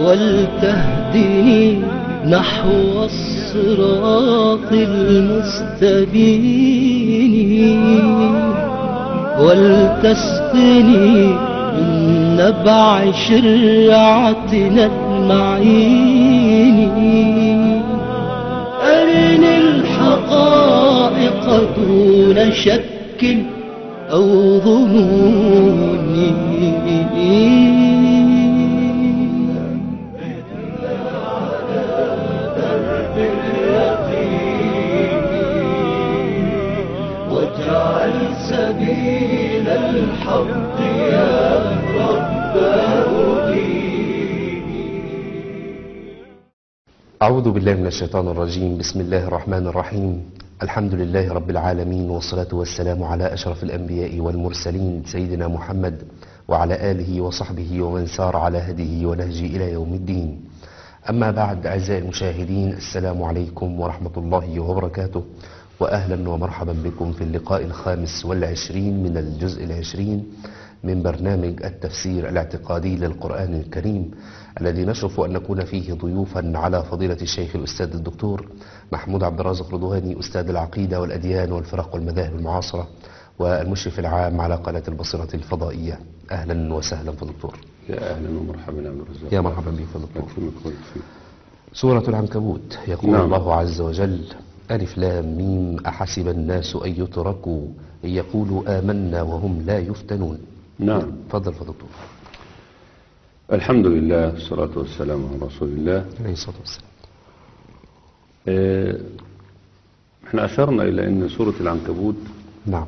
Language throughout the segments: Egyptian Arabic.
ولتهدني نحو الصراط المستبين ولتسقني من نبع شرعتنا المعين أرني الحقائق دون شك أو ظنون واجعل سبيل الحق يا رب أعوذ بالله من الشيطان الرجيم بسم الله الرحمن الرحيم الحمد لله رب العالمين والصلاة والسلام على أشرف الأنبياء والمرسلين سيدنا محمد وعلى آله وصحبه ومن سار على هديه ونهجه إلى يوم الدين أما بعد أعزائي المشاهدين السلام عليكم ورحمة الله وبركاته وأهلا ومرحبا بكم في اللقاء الخامس والعشرين من الجزء العشرين من برنامج التفسير الاعتقادي للقرآن الكريم الذي نشرف أن نكون فيه ضيوفا على فضيلة الشيخ الأستاذ الدكتور محمود عبد الرازق رضواني أستاذ العقيدة والأديان والفرق والمذاهب المعاصرة والمشرف العام على قناة البصيرة الفضائية أهلا وسهلا في الدكتور يا اهلا ومرحبا يا عبد الرزاق يا مرحبا بك في الدكتور يكرمك ويبارك فيك. سورة العنكبوت يقول نعم. الله عز وجل ألف لام ميم أحسب الناس أن يتركوا أن يقولوا آمنا وهم لا يفتنون نعم تفضل في دكتور الحمد لله والصلاة والسلام على رسول الله عليه الصلاة والسلام آه، احنا أشرنا إلى أن سورة العنكبوت نعم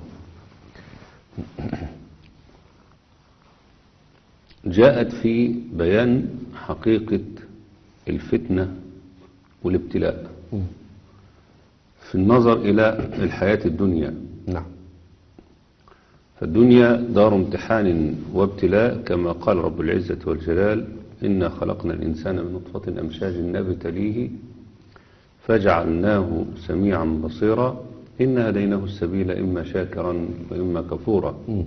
جاءت في بيان حقيقة الفتنة والابتلاء مم. في النظر إلى الحياة الدنيا نعم فالدنيا دار امتحان وابتلاء كما قال رب العزة والجلال إنا خلقنا الإنسان من نطفة أمشاج نبتليه فجعلناه سميعا بصيرا إنا هديناه السبيل إما شاكرا وإما كفورا مم.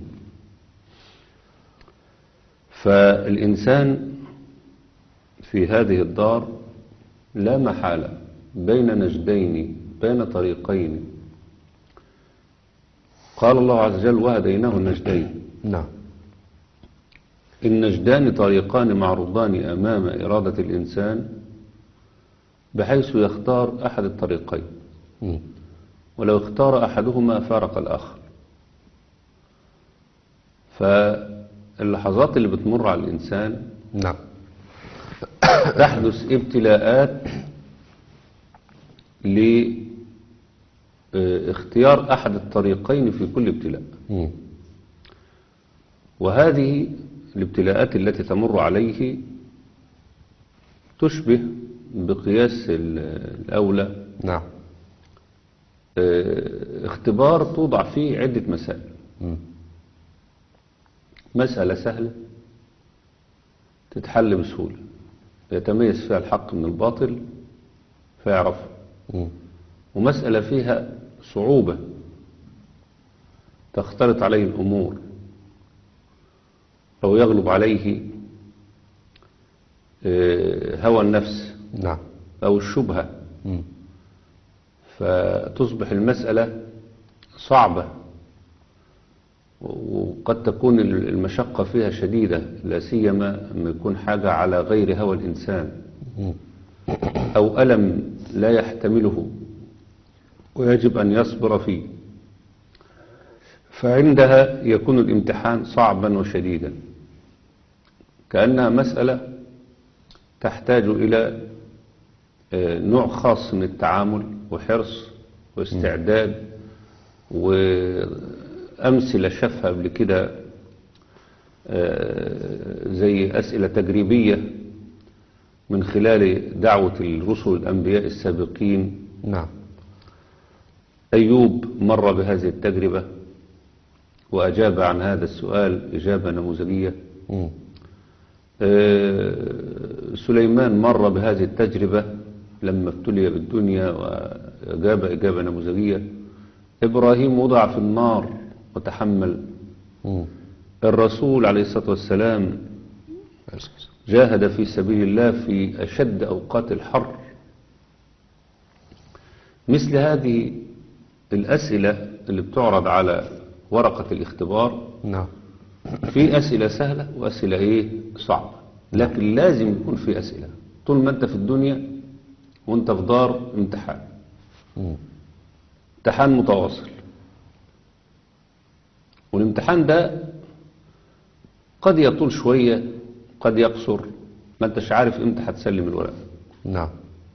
فالإنسان في هذه الدار لا محالة بين نجدين بين طريقين قال الله عز وجل وهديناه النجدين نعم النجدان طريقان معروضان أمام إرادة الإنسان بحيث يختار أحد الطريقين مم. ولو اختار أحدهما فارق الآخر فاللحظات اللي بتمر على الإنسان نعم تحدث ابتلاءات لاختيار أحد الطريقين في كل ابتلاء مم. وهذه الابتلاءات التي تمر عليه تشبه بقياس ال- الأولى نعم اه، اختبار توضع فيه عدة مسائل مم. مسألة سهلة تتحل بسهولة يتميز فيها الحق من الباطل فيعرفه مم. ومسألة فيها صعوبة تختلط عليه الأمور أو يغلب عليه آه، هوى النفس نعم أو الشبهة مم. فتصبح المسألة صعبة وقد تكون المشقة فيها شديدة لا سيما لما يكون حاجة على غير هوى الإنسان مم. أو ألم لا يحتمله ويجب أن يصبر فيه فعندها يكون الامتحان صعبا وشديدا كأنها مسألة تحتاج إلى آه، نوع خاص من التعامل وحرص واستعداد وأمثلة شافها قبل كده آه، زي أسئلة تجريبية من خلال دعوة الرسل الأنبياء السابقين نعم أيوب مر بهذه التجربة وأجاب عن هذا السؤال إجابة نموذجية مم. آه، سليمان مر بهذه التجربة لما ابتلي بالدنيا وأجاب إجابة نموذجية إبراهيم وضع في النار وتحمل مم. الرسول عليه الصلاة والسلام جاهد في سبيل الله في أشد أوقات الحر مثل هذه الأسئلة اللي بتعرض على ورقة الاختبار نعم في أسئلة سهلة وأسئلة إيه صعبة لكن لازم يكون في أسئلة طول ما أنت في الدنيا وأنت في دار امتحان مم. امتحان متواصل والامتحان ده قد يطول شوية قد يقصر ما انتش عارف امتى هتسلم الورق نعم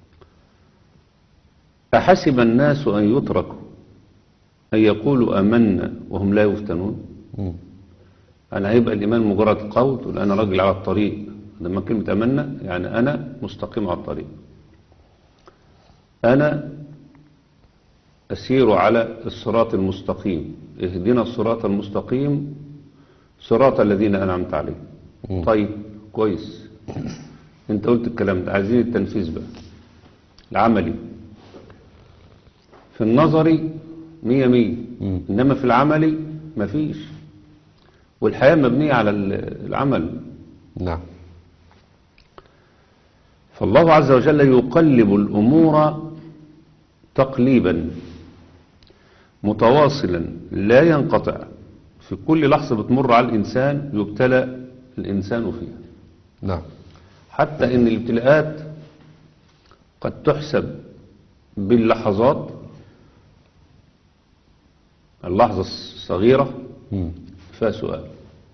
أحسب الناس أن يتركوا أن يقولوا آمنا وهم لا يفتنون مم. أنا هيبقى الإيمان مجرد قول تقول أنا راجل على الطريق لما كلمة آمنا يعني أنا مستقيم على الطريق أنا أسير على الصراط المستقيم اهدنا الصراط المستقيم صراط الذين أنعمت عليهم مم. طيب كويس انت قلت الكلام ده عايزين التنفيذ بقى العملي في النظري مية مية مم. إنما في العملي مفيش والحياة مبنية على ال- العمل نعم فالله عز وجل يقلب الأمور تقليبا متواصلا لا ينقطع في كل لحظة بتمر على الإنسان يبتلى الإنسان فيها نعم حتى إن الابتلاءات قد تحسب باللحظات اللحظة الصغيرة مم. فيها سؤال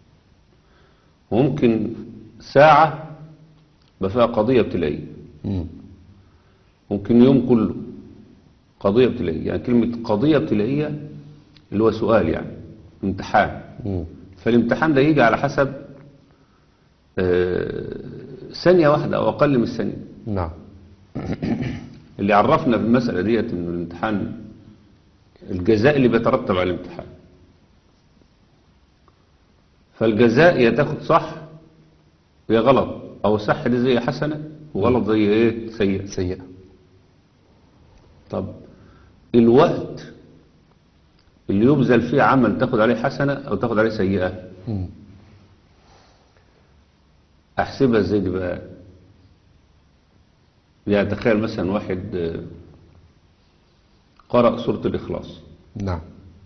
وممكن ساعة يبقى فيها قضية ابتلائية مم. ممكن يوم كله قضية ابتلائية يعني كلمة قضية ابتلائية اللي هو سؤال يعني امتحان مم. فالامتحان ده يجي على حسب آه، ثانية واحدة أو أقل من الثانية نعم اللي عرفنا في المسألة ديت إن الامتحان الجزاء اللي بيترتب على الامتحان فالجزاء يا تاخد صح يا غلط أو صح دي زي حسنة وغلط زي إيه سيئة سيئة طب الوقت اللي يبذل فيه عمل تاخد عليه حسنة أو تاخد عليه سيئة مم. أحسبها ازاي دي بقى يعني تخيل مثلا واحد آه، قرأ سورة الإخلاص نعم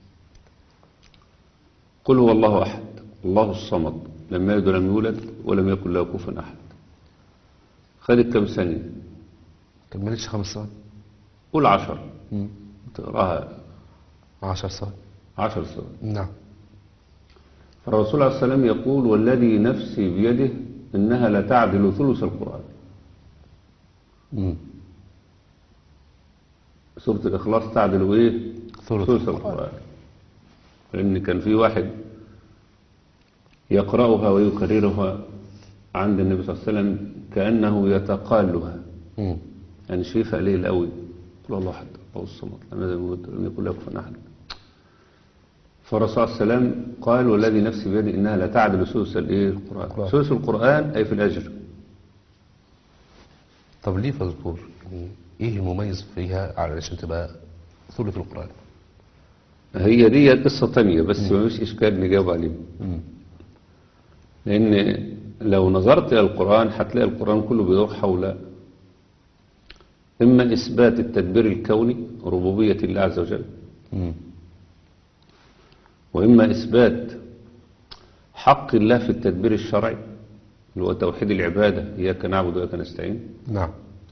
قل هو الله أحد الله الصمد لم يلد ولم يولد ولم يكن له كفوا أحد خدت كم ثانية كملتش خمس ثواني قول عشر مم. تقراها عشر ثواني عشر ثواني نعم فالرسول عليه السلام يقول والذي نفسي بيده إنها لتعدل ثلث القرآن مم. سورة الإخلاص تعدل إيه ثلث ثلث القرآن لأن كان في واحد يقرأها ويكررها عند النبي صلى الله عليه وسلم كأنه يتقالها مم. يعني شايفها قليل قوي قل الله أحد الله الصمد لم يلد ولم يولد ولم يكن له كفوا أحد فالرسول عليه السلام قال والذي نفسي بيده إنها لا تعدل ثلث الإيه القرآن القرآن. ثلث القرآن أي في الأجر طب ليه فذكور يعني ايه المميز فيها علشان تبقى ثلث القرآن هي دي قصة تانية بس ما فيش إشكال نجاوب عليه مم. لأن لو نظرت إلى القرآن هتلاقي القرآن كله بيدور حول إما إثبات التدبير الكوني ربوبية الله عز وجل مم. وإما إثبات حق الله في التدبير الشرعي اللي هو توحيد العبادة إياك نعبد وإياك نستعين نعم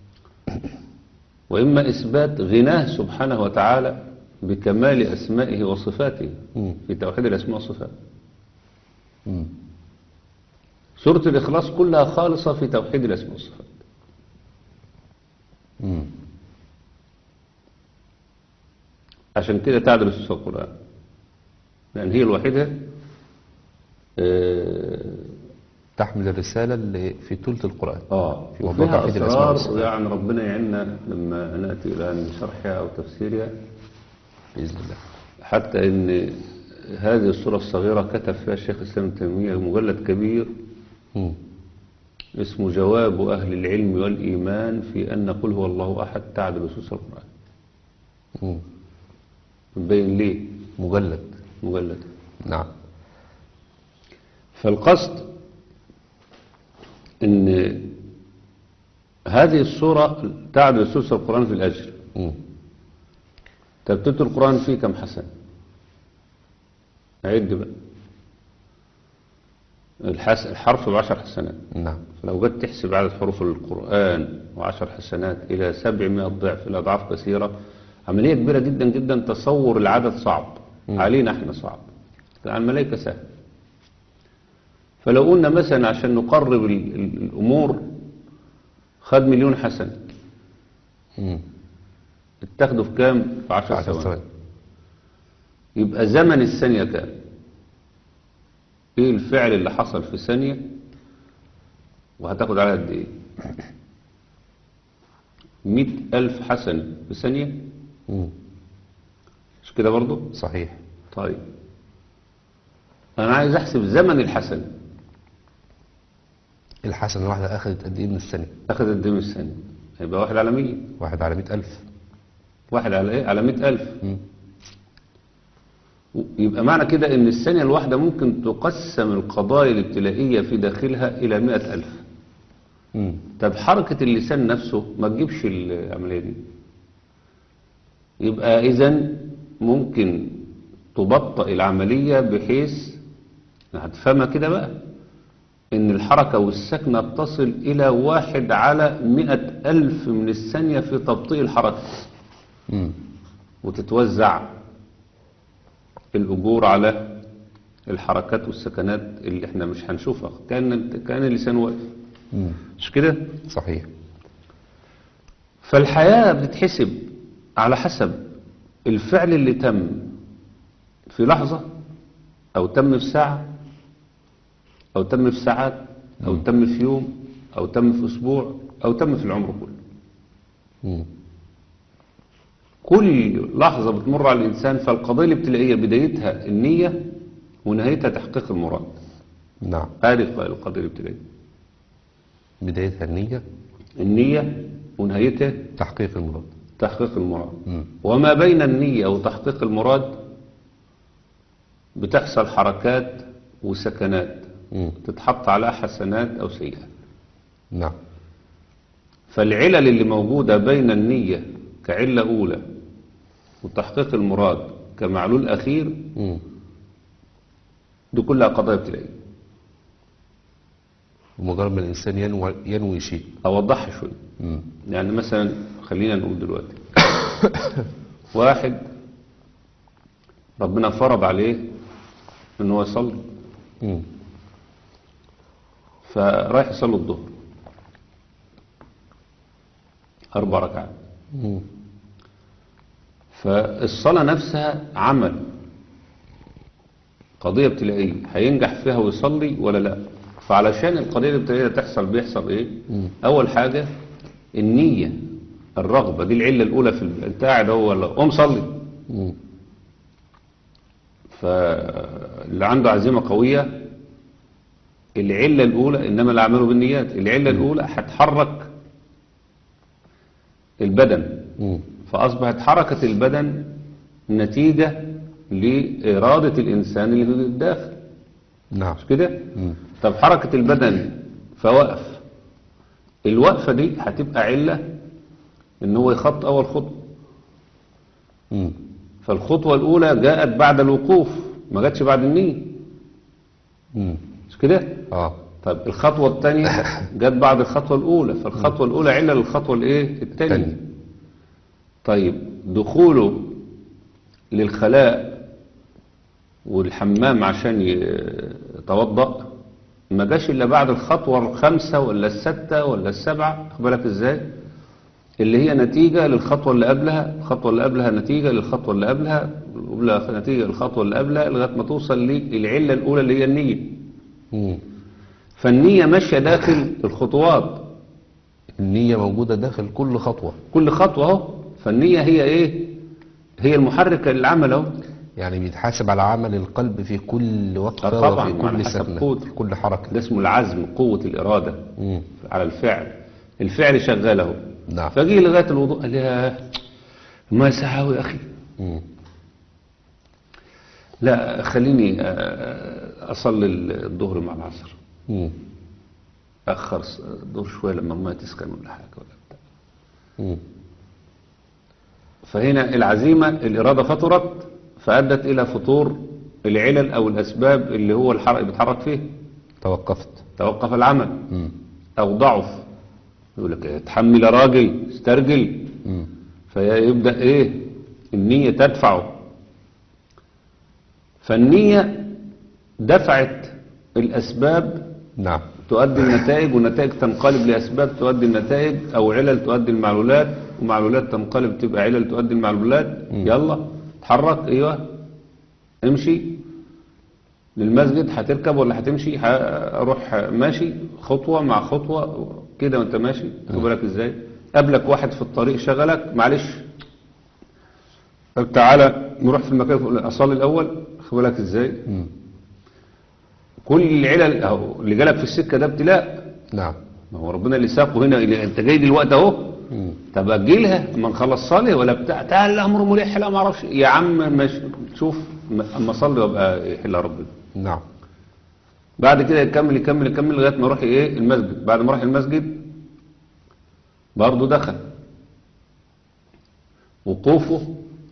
وإما إثبات غناه سبحانه وتعالى بكمال أسمائه وصفاته مم. في توحيد الأسماء والصفات مم. سورة الإخلاص كلها خالصة في توحيد الأسماء والصفات مم. عشان كده تعدل سورة القرآن لأن هي الوحيدة آه، تحمل الرسالة اللي في ثلث القرآن آه في موضوع وفيها توحيد الأسماء أسرار والصفات. يعني ربنا يعيننا لما نأتي إلى شرحها أو تفسيرها بإذن الله حتى إن هذه السورة الصغيرة كتب فيها الشيخ الإسلام ابن تيمية مجلد كبير مم. اسمه جواب أهل العلم والإيمان في أن قل هو الله أحد تعدل سوس القرآن مم. مبين ليه مجلد مجلد نعم فالقصد ان هذه الصورة تعدل ثلث القرآن في الأجر مم. تبتت القرآن فيه كم حسنة عد بقى الحس... الحرف بعشر حسنات نعم فلو جيت تحسب عدد حروف القرآن وعشر حسنات إلى سبعمائة ضعف إلى أضعاف كثيرة عملية كبيرة جدا جدا تصور العدد صعب علينا احنا صعب على الملائكة سهل فلو قلنا مثلا عشان نقرب ال- ال- الأمور خد مليون حسنة مم. اتاخدوا في كام؟ في عشر عشر ثواني ثواني يبقى زمن الثانية كام؟ ايه الفعل اللي حصل في ثانية وهتاخد عليها قد ايه؟ مئة ألف حسنة في ثانية مم. مش كده برضو؟ صحيح طيب أنا عايز أحسب زمن الحسنة الحسنة الواحدة أخذت قد إيه من الثانية أخذ قد ايه من الثانية؟ هيبقى واحد على مية واحد على مئة ألف واحد على ايه؟ على مئة ألف مم. يبقى معنى كده ان الثانية الواحدة ممكن تقسم القضايا الابتلائية في داخلها الى مئة ألف مم. طب حركة اللسان نفسه ما تجيبش العملية دي يبقى اذا ممكن تبطئ العملية بحيث هتفهمها كده بقى ان الحركة والسكنة تصل الى واحد على مئة ألف من الثانية في تبطيء الحركة مم. وتتوزع الأجور على الحركات والسكنات اللي احنا مش هنشوفها كان كان اللسان واقف مم. مش كده صحيح فالحياة بتتحسب على حسب الفعل اللي تم في لحظة أو تم في ساعة أو تم في ساعات أو تم في يوم أو تم في أسبوع أو تم في العمر كله مم. كل لحظة بتمر على الإنسان فالقضية الابتلائية بدايتها النية ونهايتها تحقيق المراد نعم هذه القضية الابتلائية بدايتها النية النية ونهايتها تحقيق المراد تحقيق المراد مم. وما بين النية وتحقيق المراد بتحصل حركات وسكنات مم. تتحط عليها حسنات أو سيئات نعم فالعلل اللي موجودة بين النية كعلة أولى وتحقيق المراد كمعلول أخير مم. دي كلها قضايا ابتلائية ومجرد ما الإنسان ينوي, ينوي شيء أوضحها شوية مم. يعني مثلا خلينا نقول دلوقتي واحد ربنا فرض عليه ان هو يصلي مم. فرايح يصلي الظهر أربع ركعات مم. فالصلاة نفسها عمل قضية ابتلائية هينجح فيها ويصلي ولا لا فعلشان القضية الابتلائية تحصل بيحصل ايه أول حاجة النية الرغبة دي العلة الأولى في ال- انت قاعد هو ولا قوم صلي مم. فاللي عنده عزيمة قوية العلة الأولى إنما الأعمال بالنيات العلة الأولى هتحرك البدن مم. فأصبحت حركة البدن نتيجة لإرادة الإنسان اللي في الداخل نعم مش كده؟ مم. طب حركة البدن فوقف الوقفة دي هتبقى علة إن هو يخط أول خطوة مم. فالخطوة الأولى جاءت بعد الوقوف ما جاتش بعد النية مم. مش كده؟ اه طيب الخطوة الثانية جت بعد الخطوة الأولى فالخطوة الأولى علة للخطوة الإيه؟ الثانية التانية. طيب دخوله للخلاء والحمام عشان يتوضأ ما جاش إلا بعد الخطوة الخامسة ولا الستة ولا السبعة خد بالك إزاي؟ اللي هي نتيجة للخطوة اللي قبلها الخطوة اللي قبلها نتيجة للخطوة اللي قبلها قبلها نتيجة للخطوة اللي قبلها لغاية ما توصل للعلة الأولى اللي هي النية مم. فالنية ماشية داخل الخطوات النية موجودة داخل كل خطوة كل خطوة اهو فالنية هي ايه هي المحركة للعمل اهو يعني بيتحاسب على عمل القلب في كل وقفة آه طبعاً، وفي على كل حسب سكنة قوة. في كل حركة ده اسمه العزم قوة الإرادة مم. على الفعل الفعل شغال اهو نعم. فجي لغاية الوضوء قال يا ما ساعة يا أخي مم. لا خليني آه، أصلي الظهر مع العصر مم. أخر س- دور شوية لما الماء تسخن ولا حاجة ولا بتاع مم. فهنا العزيمة الإرادة فطرت فأدت إلى فطور العلل أو الأسباب اللي هو الحرق بيتحرك فيه توقفت توقف العمل مم. أو ضعف يقول لك إيه، اتحمل يا راجل استرجل مم. فيبدأ إيه النية تدفعه فالنية دفعت الأسباب نعم تؤدي النتائج والنتائج تنقلب لأسباب تؤدي النتائج أو علل تؤدي المعلولات ومعلولات تنقلب تبقى علل تؤدي المعلولات يلا اتحرك ايوه امشي للمسجد هتركب ولا هتمشي هروح ماشي خطوة مع خطوة كده وانت ماشي خد بالك ازاي قابلك واحد في الطريق شغلك معلش طب تعالى نروح في المكان تقول اصلي الاول خد بالك ازاي مم. كل العلل اهو اللي جالك في السكة ده ابتلاء نعم ما هو ربنا اللي ساقه هنا اللي انت جاي دلوقتي اهو مم. طب اجلها اما نخلص صلاه ولا بتاع تعال الامر ملح لا ما اعرفش يا عم مش شوف م- اما اصلي وابقى يحل ربنا نعم بعد كده يكمل يكمل يكمل لغايه ما يروح ايه المسجد بعد ما راح المسجد برضه دخل وقوفه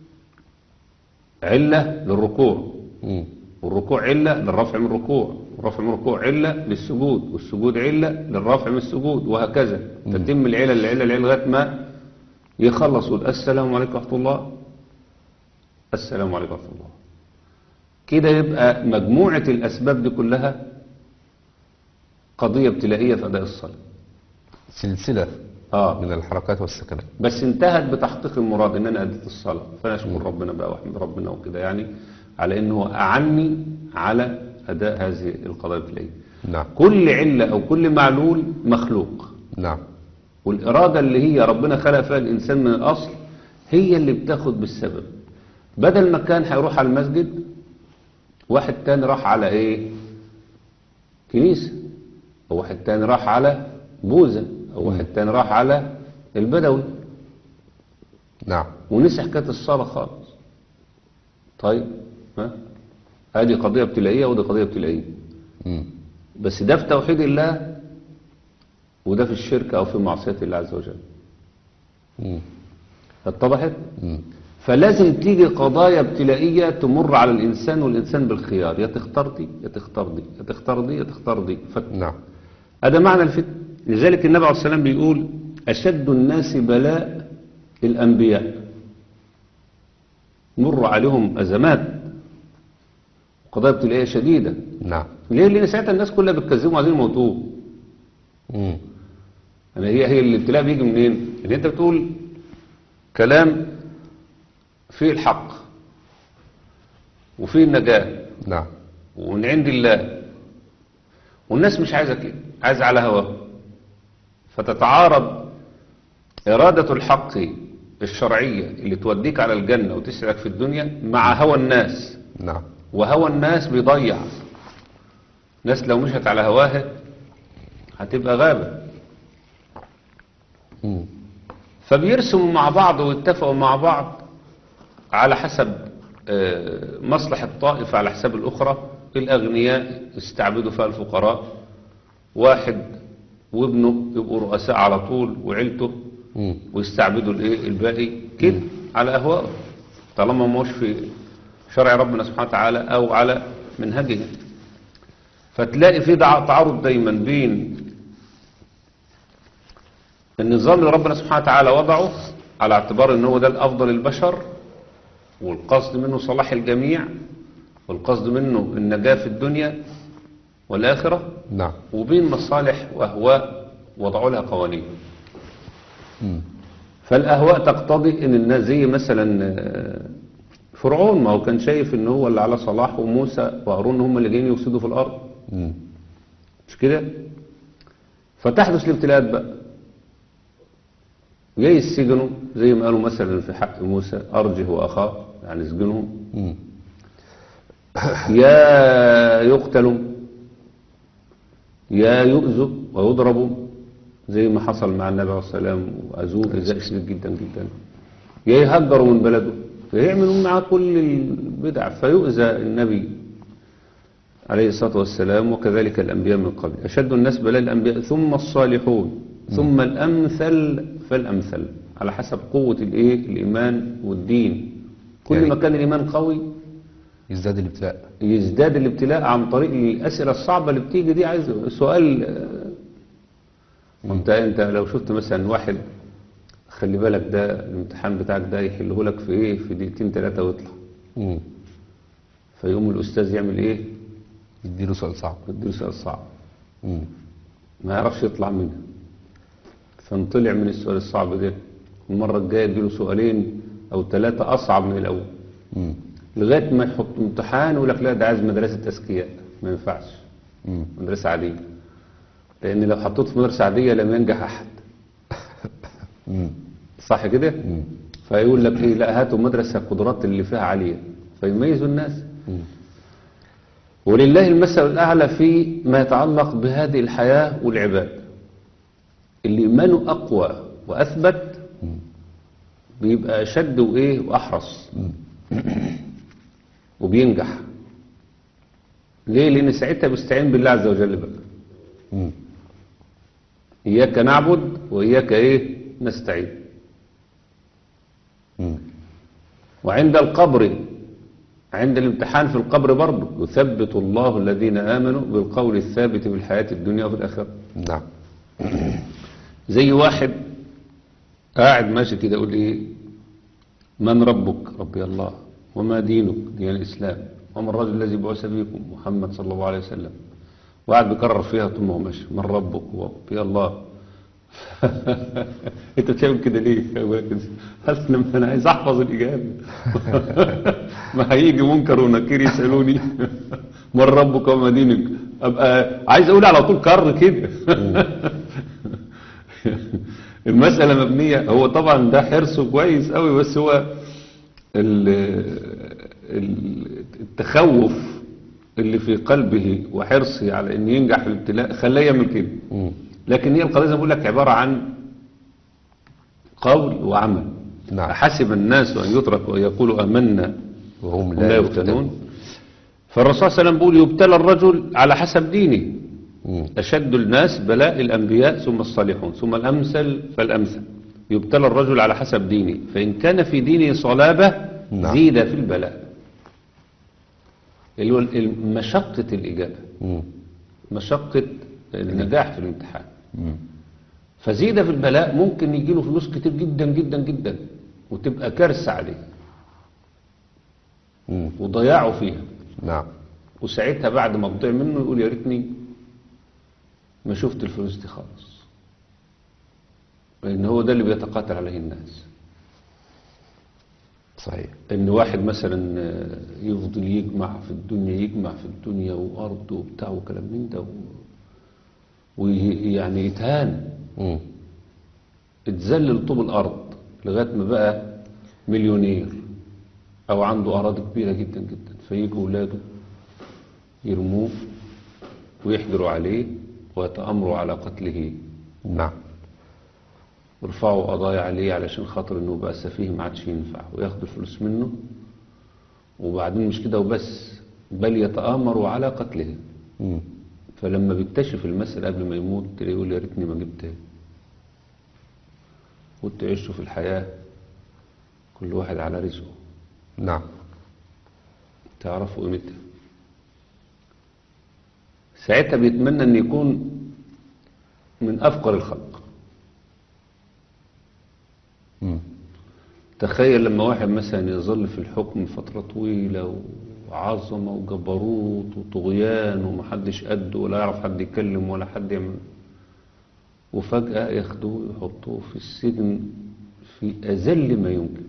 عله للركوع مم. والركوع علة للرفع من الركوع والرفع من الركوع علة للسجود والسجود علة للرفع من السجود وهكذا تتم العلة العلة العلة لغاية ما يخلص يقول السلام عليكم ورحمة الله السلام عليكم ورحمة الله كده يبقى مجموعة الأسباب دي كلها قضية ابتلائية في أداء الصلاة سلسلة آه من الحركات والسكنات بس انتهت بتحقيق المراد ان انا اديت الصلاه فانا اشكر ربنا بقى واحمد ربنا وكده يعني على انه اعني على اداء هذه القضايا الابتلائيه نعم كل عله او كل معلول مخلوق نعم والاراده اللي هي ربنا خلق فيها الانسان من الاصل هي اللي بتاخد بالسبب بدل ما كان هيروح على المسجد واحد تاني راح على ايه كنيسه او واحد تاني راح على بوزه او واحد تاني راح على البدوي نعم ونسي حكايه الصلاه خالص طيب ها ادي قضيه ابتلائيه ودي قضيه ابتلائيه مم. بس ده في توحيد الله وده في الشرك او في معصيه الله عز وجل مم. اتضحت مم. فلازم تيجي قضايا ابتلائيه تمر على الانسان والانسان بالخيار يا تختار دي يا تختار دي يا تختار دي يا تختار دي ف... نعم هذا معنى الفتن لذلك النبي عليه السلام بيقول أشد الناس بلاء الأنبياء مر عليهم أزمات قضايا ابتلائية شديدة نعم ليه؟ لأن ساعتها الناس كلها بتكذبوا عايزين يموتوه مم. يعني هي هي الابتلاء بيجي منين؟ ان انت بتقول كلام فيه الحق وفيه النجاة نعم ومن عند الله والناس مش عايزة كده عايزة على هواه فتتعارض إرادة الحق الشرعية اللي توديك على الجنة وتسعدك في الدنيا مع هوى الناس نعم وهوى الناس بيضيع ناس لو مشت على هواها هتبقى غابة مم. فبيرسموا مع بعض ويتفقوا مع بعض على حسب آه، مصلحة طائفة على حساب الأخرى الأغنياء يستعبدوا فيها الفقراء واحد وابنه يبقوا رؤساء على طول وعيلته مم. ويستعبدوا الايه الباقي كده على أهوائه طالما ما هوش في شرع ربنا سبحانه وتعالى أو على منهجه فتلاقي في دع- تعارض دايما بين النظام اللي ربنا سبحانه وتعالى وضعه على اعتبار ان هو ده الافضل البشر والقصد منه صلاح الجميع والقصد منه النجاة في الدنيا والآخرة نعم وبين مصالح وأهواء وضعوا لها قوانين مم. فالأهواء تقتضي ان الناس زي مثلا آه، فرعون ما هو كان شايف ان هو اللي على صلاح وموسى وهارون هم اللي جايين يفسدوا في الأرض مم. مش كده فتحدث الابتلاءات بقى جاي السجنوا زي ما قالوا مثلا في حق موسى أرجه وأخاه يعني اسجنهم مم. يا يقتلوا يا يؤذوا ويضربوا زي ما حصل مع النبي عليه الصلاة والسلام وأذوه إيذاء شديد جدا جدا يا يهجروا من بلده يا يعملوا معاه كل البدع فيؤذى النبي عليه الصلاة والسلام وكذلك الأنبياء من قبل أشد الناس بلاء الأنبياء ثم الصالحون ثم الأمثل فالأمثل على حسب قوة الإيه الإيمان والدين كل يعني- ما كان الإيمان قوي يزداد الابتلاء يزداد الابتلاء عن طريق الأسئلة الصعبة اللي بتيجي دي عايز سؤال آه، انت انت لو شفت مثلا واحد خلي بالك ده الامتحان بتاعك ده يحله لك في ايه في دقيقتين ثلاثة ويطلع مم. فيقوم الأستاذ يعمل ايه يديله سؤال صعب يديله سؤال صعب مم. ما يعرفش يطلع منها فانطلع من السؤال الصعب ده المرة الجاية يديله سؤالين أو ثلاثة أصعب من الأول مم. لغاية ما يحط امتحان ويقول لك لا ده عايز مدرسة أذكياء ما ينفعش مم. مدرسة عادية لأن لو حطيت في مدرسة عادية لم ينجح أحد مم. صح كده؟ مم. فيقول لك إيه لا هاتوا مدرسة قدرات اللي فيها عالية فيميزوا الناس مم. ولله المثل الأعلى في ما يتعلق بهذه الحياة والعباد اللي إيمانه أقوى وأثبت بيبقى أشد وإيه وأحرص وبينجح ليه؟ لأن ساعتها بيستعين بالله عز وجل بقى مم. إياك نعبد وإياك إيه نستعين مم. وعند القبر عند الامتحان في القبر برضه يثبت الله الذين آمنوا بالقول الثابت في الحياة الدنيا وفي الآخرة نعم زي واحد قاعد ماشي كده يقول ايه من ربك ربي الله وما دينك دين الإسلام وما الرجل الذي بعث فيكم محمد صلى الله عليه وسلم وقعد بيكرر فيها طول ما هو ماشي من ربك ربي الله انت بتعمل كده ليه يقول لك هل انا انا عايز احفظ الاجابه ما هيجي منكر ونكير يسالوني من ربك وما دينك ابقى عايز اقول على طول كر كده المسألة مبنية هو طبعا ده حرصه كويس قوي بس هو ال- ال- التخوف اللي في قلبه وحرصه على ان ينجح في الابتلاء خلاه يعمل كده مم. لكن هي القضية زي ما بقول لك عبارة عن قول وعمل نعم. حسب الناس أن يتركوا أن يقولوا آمنا وهم هم لا لا يفتنون يفتنون فالرسول صلى الله عليه وسلم بيقول يبتلى الرجل على حسب دينه مم. أشد الناس بلاء الأنبياء ثم الصالحون ثم الأمثل فالأمثل يبتلى الرجل على حسب دينه فإن كان في دينه صلابة نعم. زيد في البلاء اللي هو ال- مشقة الإجابة مم. مشقة النجاح في الامتحان مم. فزيد في البلاء ممكن يجي له فلوس كتير جدا جدا جدا وتبقى كارثة عليه مم. وضياعه فيها نعم وساعتها بعد ما تضيع منه يقول يا ريتني ما شفت الفلوس دي خالص لان هو ده اللي بيتقاتل عليه الناس صحيح ان واحد مثلا آه، يفضل يجمع في الدنيا يجمع في الدنيا وارض وبتاع وكلام من ده ويعني يتهان مم. اتذلل طوب الارض لغايه ما بقى مليونير او عنده اراضي كبيره جدا جدا فيجوا اولاده يرموه ويحجروا عليه ويتامروا على قتله نعم ويرفعوا قضايا عليه علشان خاطر انه بقى سفيه ما عادش ينفع وياخدوا الفلوس منه وبعدين مش كده وبس بل يتآمروا على قتله مم. فلما بيكتشف المسألة قبل ما يموت تلاقيه يقول يا ريتني ما جبتها كنت عشت في الحياة كل واحد على رزقه نعم تعرفوا قيمتها ساعتها بيتمنى ان يكون من افقر الخلق مم. تخيل لما واحد مثلا يظل في الحكم فترة طويلة وعظمة وجبروت وطغيان ومحدش قده ولا يعرف حد يتكلم ولا حد يعمل وفجأة ياخدوه يحطوه في السجن في أذل ما يمكن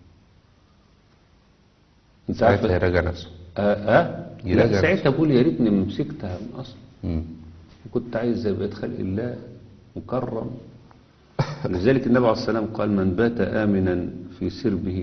انت ساعتها عارف يراجع نفسه اه اه يراجع لا ساعتها بقول يا ريتني مسكتها من اصل مم. كنت عايز زي بقيت خلق الله مكرم لذلك النبي عليه السلام قال من بات آمنا في سربه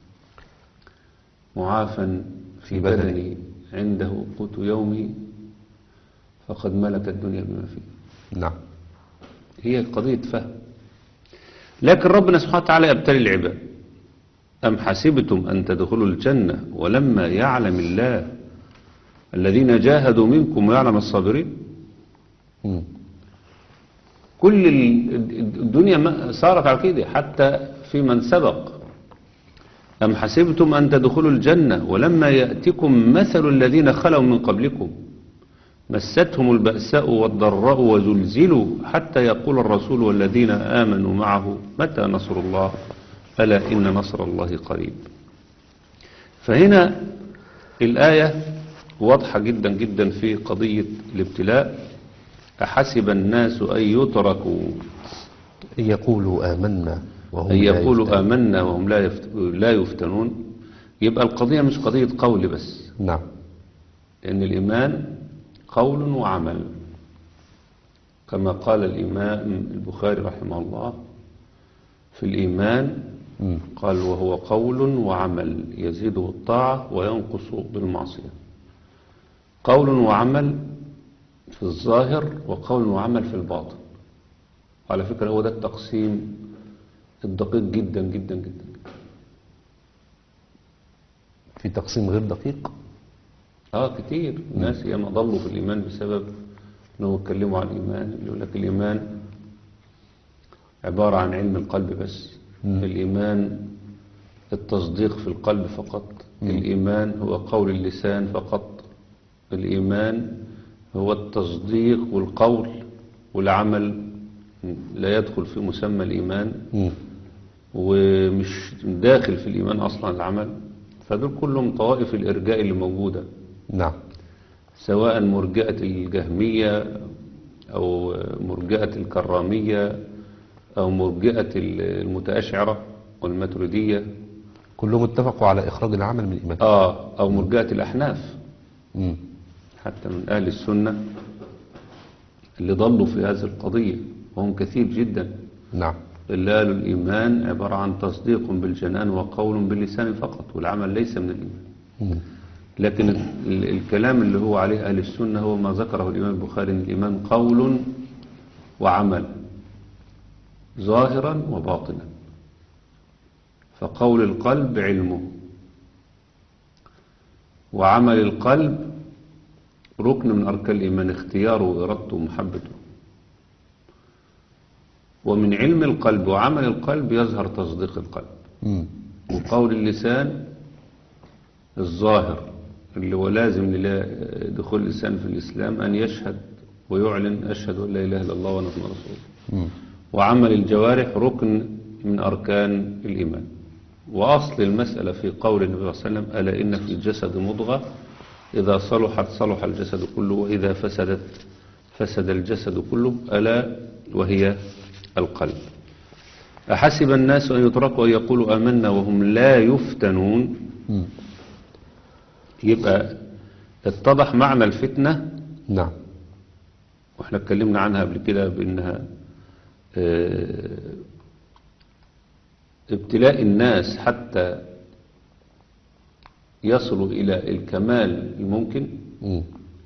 معافا في في بدنه. بدنه عنده قوت يومه فقد ملك الدنيا بما فيه نعم هي قضية فهم لكن ربنا سبحانه وتعالى يبتلي العباد أم حسبتم أن تدخلوا الجنة ولما يعلم الله الذين جاهدوا منكم ويعلم الصابرين مم. كل ال- الدنيا ما- صارت على كده حتى في من سبق أم حسبتم أن تدخلوا الجنة ولما يأتكم مثل الذين خلوا من قبلكم مستهم البأساء والضراء وزلزلوا حتى يقول الرسول والذين آمنوا معه متى نصر الله ألا إن نصر الله قريب فهنا الآية واضحة جدا جدا في قضية الابتلاء أحسب الناس أن يتركوا إن يقولوا آمنا وهم أن لا يقولوا يفتنون. آمنا وهم لا يفت- لا يفتنون يبقى القضية مش قضية قول بس نعم لأن الإيمان قول وعمل كما قال الإمام البخاري رحمه الله في الإيمان مم. قال وهو قول وعمل يزيد بالطاعة وينقص بالمعصية قول وعمل في الظاهر وقول وعمل في الباطن على فكرة هو ده التقسيم الدقيق جدا جدا جدا في تقسيم غير دقيق اه كتير الناس ياما ضلوا في الايمان بسبب انهم اتكلموا عن الايمان يقول لك الايمان عباره عن علم القلب بس الايمان التصديق في القلب فقط الايمان هو قول اللسان فقط الايمان هو التصديق والقول والعمل لا يدخل في مسمى الايمان مم. ومش داخل في الايمان اصلا العمل فدول كلهم طوائف الارجاء اللي موجوده نعم سواء مرجئة الجهمية أو مرجئة الكرامية أو مرجئة المتأشعرة والماتريدية كلهم اتفقوا على إخراج العمل من الإيمان آه أو مرجئة الأحناف مم. حتى من أهل السنة اللي ضلوا في هذه القضية وهم كثير جدا نعم اللي قالوا الإيمان عبارة عن تصديق بالجنان وقول باللسان فقط والعمل ليس من الإيمان مم. لكن ال- الكلام اللي هو عليه أهل السنة هو ما ذكره الإمام البخاري أن الإيمان قول وعمل ظاهرا وباطنا فقول القلب علمه وعمل القلب ركن من أركان الإيمان اختياره وإرادته ومحبته ومن علم القلب وعمل القلب يظهر تصديق القلب مم. وقول اللسان الظاهر اللي هو لازم لدخول اللسان في الإسلام أن يشهد ويعلن أشهد أن لا إله إلا الله وأنا محمد رسول الله مم. وعمل الجوارح ركن من أركان الإيمان وأصل المسألة في قول النبي صلى الله عليه وسلم ألا إن في الجسد مضغة إذا صلحت صلح الجسد كله وإذا فسدت فسد الجسد كله ألا وهي القلب أحسب الناس أن يتركوا أن يقولوا آمنا وهم لا يفتنون مم. يبقى اتضح معنى الفتنة نعم واحنا اتكلمنا عنها قبل كده بانها آه، ابتلاء الناس حتى يصلوا الى الكمال الممكن مم.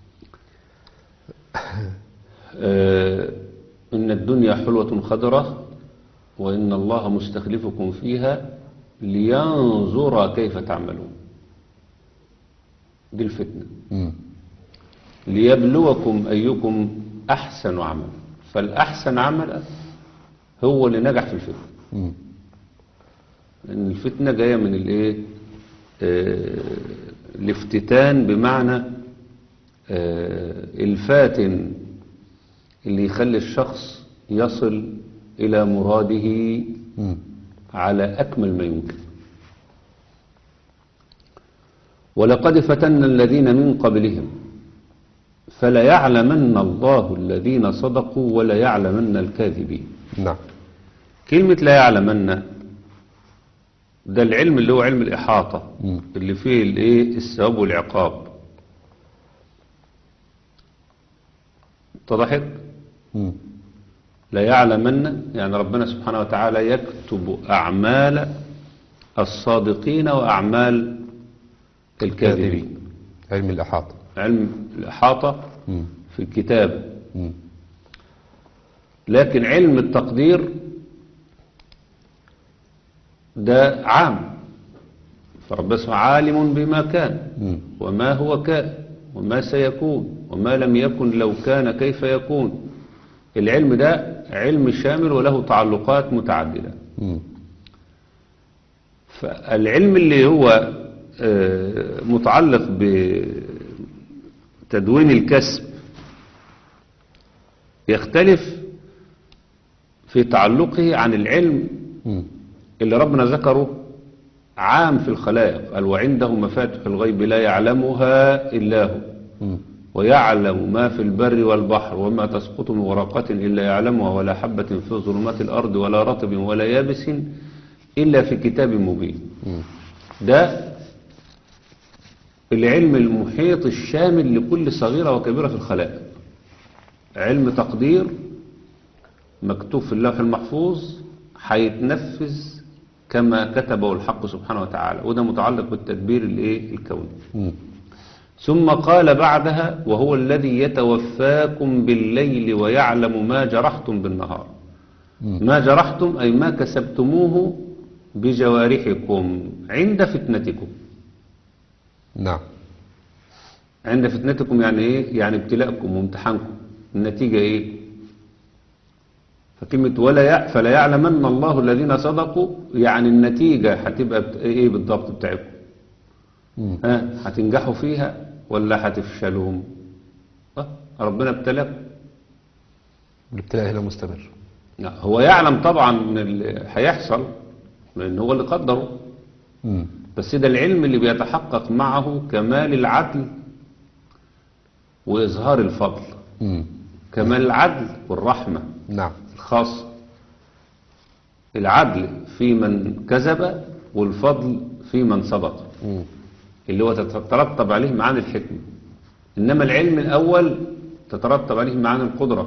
آه، ان الدنيا حلوة خضرة وان الله مستخلفكم فيها لينظر كيف تعملون دي الفتنه مم. ليبلوكم أيكم أحسن عملا فالأحسن عملا هو اللي نجح في الفتنة مم. لأن الفتنة جاية من الإيه آه، الافتتان بمعنى آه، الفاتن اللي يخلي الشخص يصل إلى مراده مم. على أكمل ما يمكن ولقد فتنا الذين من قبلهم فليعلمن الله الذين صدقوا وليعلمن الكاذبين نعم كلمة لا يعلمن ده العلم اللي هو علم الإحاطة مم. اللي فيه الايه الثواب والعقاب اتضحت مم. لا يعلمن يعني ربنا سبحانه وتعالى يكتب أعمال الصادقين وأعمال الكاذبين علم الإحاطة علم الإحاطة مم. في الكتاب مم. لكن علم التقدير ده عام فربنا اسمه عالم بما كان مم. وما هو كائن وما سيكون وما لم يكن لو كان كيف يكون العلم ده علم شامل وله تعلقات متعددة مم. فالعلم اللي هو آه، متعلق بتدوين الكسب يختلف في تعلقه عن العلم مم. اللي ربنا ذكره عام في الخلائق قال وعنده مفاتح الغيب لا يعلمها إلا هو مم. ويعلم ما في البر والبحر وما تسقط من ورقة إلا يعلمها ولا حبة في ظلمات الأرض ولا رطب ولا يابس إلا في كتاب مبين مم. ده العلم المحيط الشامل لكل صغيرة وكبيرة في الخلائق علم تقدير مكتوب في اللوح المحفوظ هيتنفذ كما كتبه الحق سبحانه وتعالى وده متعلق بالتدبير الايه الكوني مم. ثم قال بعدها وهو الذي يتوفاكم بالليل ويعلم ما جرحتم بالنهار مم. ما جرحتم أي ما كسبتموه بجوارحكم عند فتنتكم نعم عند فتنتكم يعني ايه يعني ابتلاءكم وامتحانكم النتيجة ايه فكلمة ولا يع... فلا يعلمن الله الذين صدقوا يعني النتيجة هتبقى بت... ايه بالضبط بتاعكم مم. ها هتنجحوا فيها ولا هتفشلوا أه ربنا ابتلاكم الابتلاء هنا مستمر لا، هو يعلم طبعا ان اللي هيحصل لان هو اللي قدره مم. بس ده العلم اللي بيتحقق معه كمال العدل وإظهار الفضل مم. كمال العدل والرحمة نعم الخاصة العدل في من كذب والفضل في من صدق مم. اللي هو تترتب عليه معاني الحكمة إنما العلم الأول تترتب عليه معاني القدرة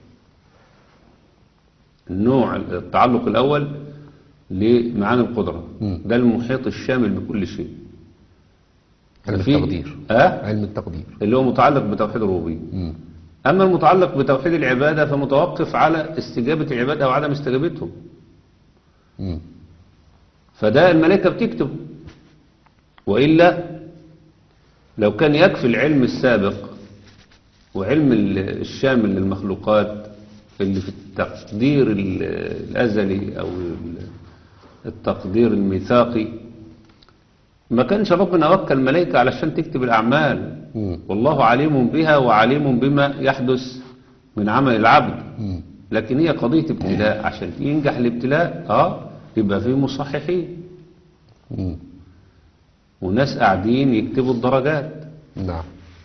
النوع التعلق الأول لمعاني القدرة مم. ده المحيط الشامل بكل شيء علم في- التقدير أه؟ علم التقدير اللي هو متعلق بتوحيد الربوبية مم. أما المتعلق بتوحيد العبادة فمتوقف على استجابة العبادة أو عدم استجابتهم مم. فده الملائكة بتكتب وإلا لو كان يكفي العلم السابق وعلم ال- الشامل للمخلوقات اللي في التقدير ال- الأزلي أو ال- التقدير الميثاقي ما كانش ربنا وكل الملائكة علشان تكتب الأعمال مم. والله عليم بها وعليم بما يحدث من عمل العبد مم. لكن هي قضية ابتلاء عشان ينجح الابتلاء اه يبقى فيه مصححين مم. وناس قاعدين يكتبوا الدرجات نعم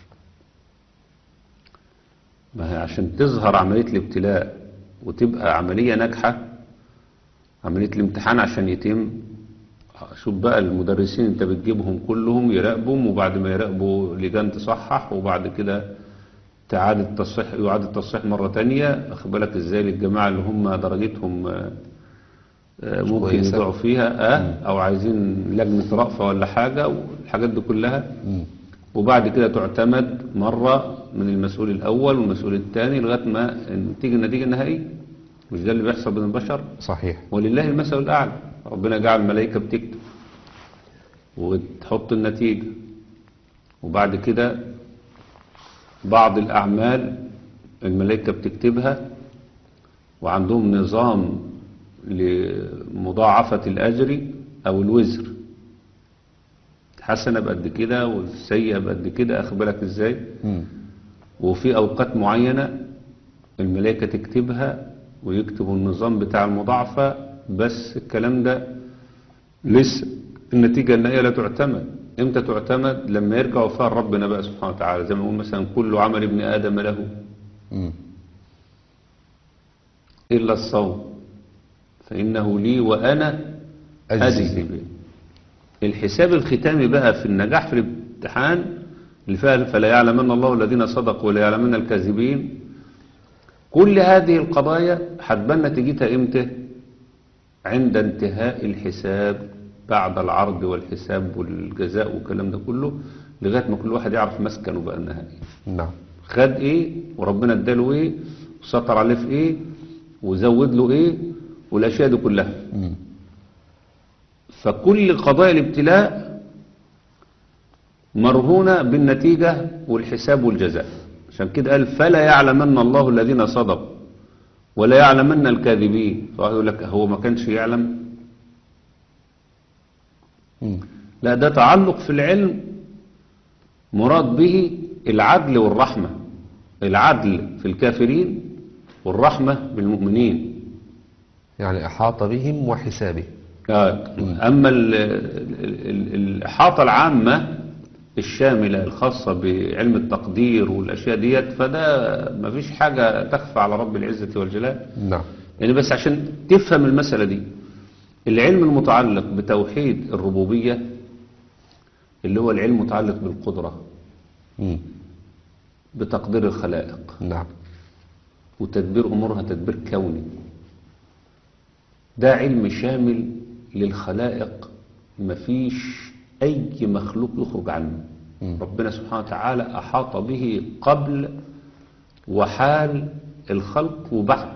ما هي عشان تظهر عملية الابتلاء وتبقى عملية ناجحة عملية الامتحان عشان يتم شوف بقى المدرسين انت بتجيبهم كلهم يراقبهم وبعد ما يراقبوا لجان تصحح وبعد كده تعاد التصحيح يعاد التصحيح مرة تانية واخد بالك ازاي للجماعة اللي هم درجتهم آه، آه، ممكن كويسة. يضيعوا فيها اه او عايزين لجنة رأفة ولا حاجة والحاجات دي كلها مم. وبعد كده تعتمد مرة من المسؤول الأول والمسؤول الثاني لغاية ما تيجي النتيجة النهائية مش ده اللي بيحصل بين البشر صحيح ولله المثل الأعلى ربنا جعل الملائكة بتكتب وتحط النتيجة وبعد كده بعض الأعمال الملائكة بتكتبها وعندهم نظام لمضاعفة الأجر أو الوزر الحسنة بقد كده والسيئة بقد كده أخد بالك إزاي مم. وفي أوقات معينة الملائكة تكتبها ويكتبوا النظام بتاع المضاعفة بس الكلام ده لسه النتيجة النهائية لا تعتمد امتى تعتمد لما يرجعوا فيها ربنا بقى سبحانه وتعالى زي ما نقول مثلا كل عمل ابن آدم له مم. إلا الصوم فإنه لي وأنا أجزي. أجزي به الحساب الختامي بقى في النجاح في الامتحان اللي فيها فلا يعلمن الله الذين صدقوا ولا يعلمن الكاذبين كل هذه القضايا هتبان نتيجتها امتى عند انتهاء الحساب بعد العرض والحساب والجزاء والكلام ده كله لغاية ما كل واحد يعرف مسكنه بقى النهائي نعم خد ايه وربنا اداله ايه وسطر عليه في ايه وزود له ايه والاشياء دي كلها مم. فكل قضايا الابتلاء مرهونة بالنتيجة والحساب والجزاء عشان كده قال فلا يعلمن الله الذين صدقوا ولا يعلمن الكاذبين فواحد يقول لك هو ما كانش يعلم مم. لا ده تعلق في العلم مراد به العدل والرحمة العدل في الكافرين والرحمة بالمؤمنين يعني أحاط بهم وحسابه آه، أما ال- ال- ال- الإحاطة العامة الشاملة الخاصة بعلم التقدير والأشياء ديت فده مفيش حاجة تخفى على رب العزة والجلال نعم يعني بس عشان تفهم المسألة دي العلم المتعلق بتوحيد الربوبية اللي هو العلم المتعلق بالقدرة مم. بتقدير الخلائق نعم وتدبير أمورها تدبير كوني ده علم شامل للخلائق مفيش أي مخلوق يخرج عنه مم. ربنا سبحانه وتعالى أحاط به قبل وحال الخلق وبعد